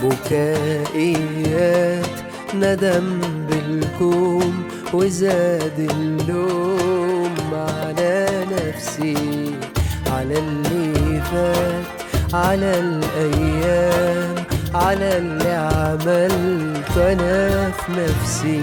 بكائيات ندم بالكوم وزاد اللوم على نفسي على اللي فات على الأيام على اللي عملته أنا في نفسي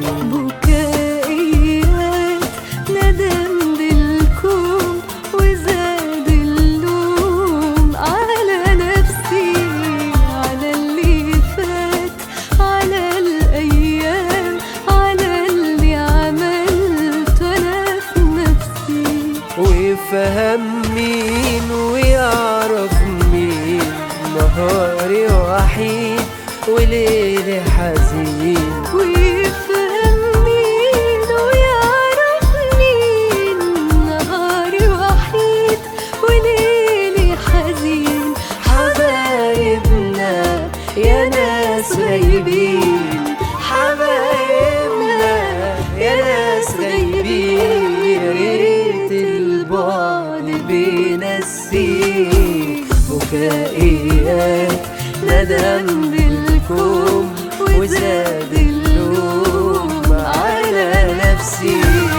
بكائيات ندم بالكون وزاد اللوم على نفسي على اللي فات على الأيام على اللي عملته أنا في نفسي ويفهم مين ويعرف مين نهاري وحيد وليلي حزين ويفهم مين ويعرف مين نهاري وحيد وليلي حزين حبايبنا يا ناس غايبين حبايبنا يا ناس غايبين يا ريت البعد بينسيك بكائيات ندم بالكوم وزاد اللوم على نفسي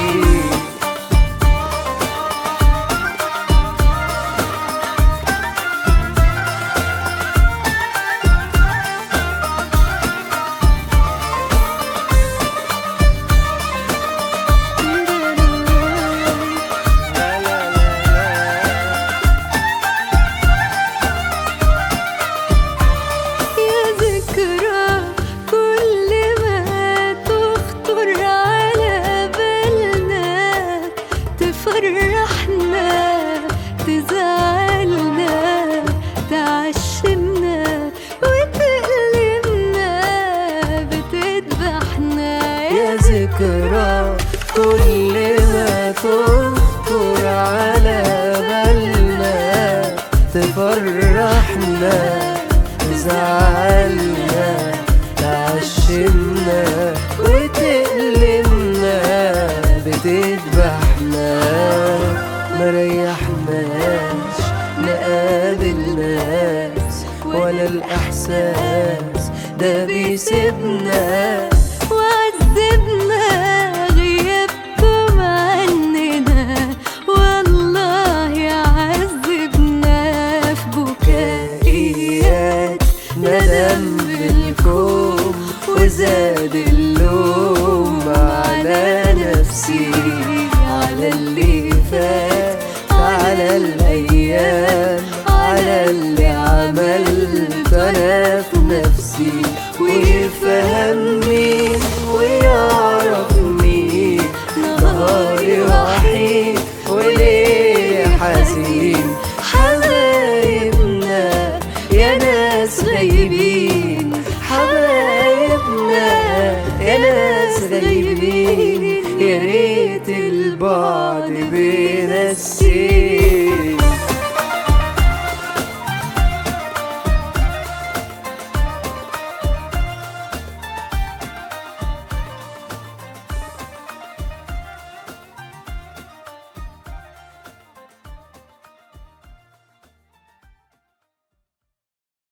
يا ذكرى كل ما تخطر على بالنا تفرحنا تزعلنا تعشمنا وتألمنا بتذبحنا يا ذكرى كل ما تخطر على بالنا تفرحنا تزعلنا تعشمنا وتألمنا بتذبحنا مريحناش نقابل ناس ولا الإحساس ده بيسيبنا وعذبنا غيابكم عننا والله عذبنا في بكائيات ندم بالكوم وزاد اللوم على نفسي على اللي فات على الأيام على اللي عملت أنا في نفسي ويفهم مين ويعرف مين نهاري وحيد وليه حزين حبايبنا يا ناس غايبين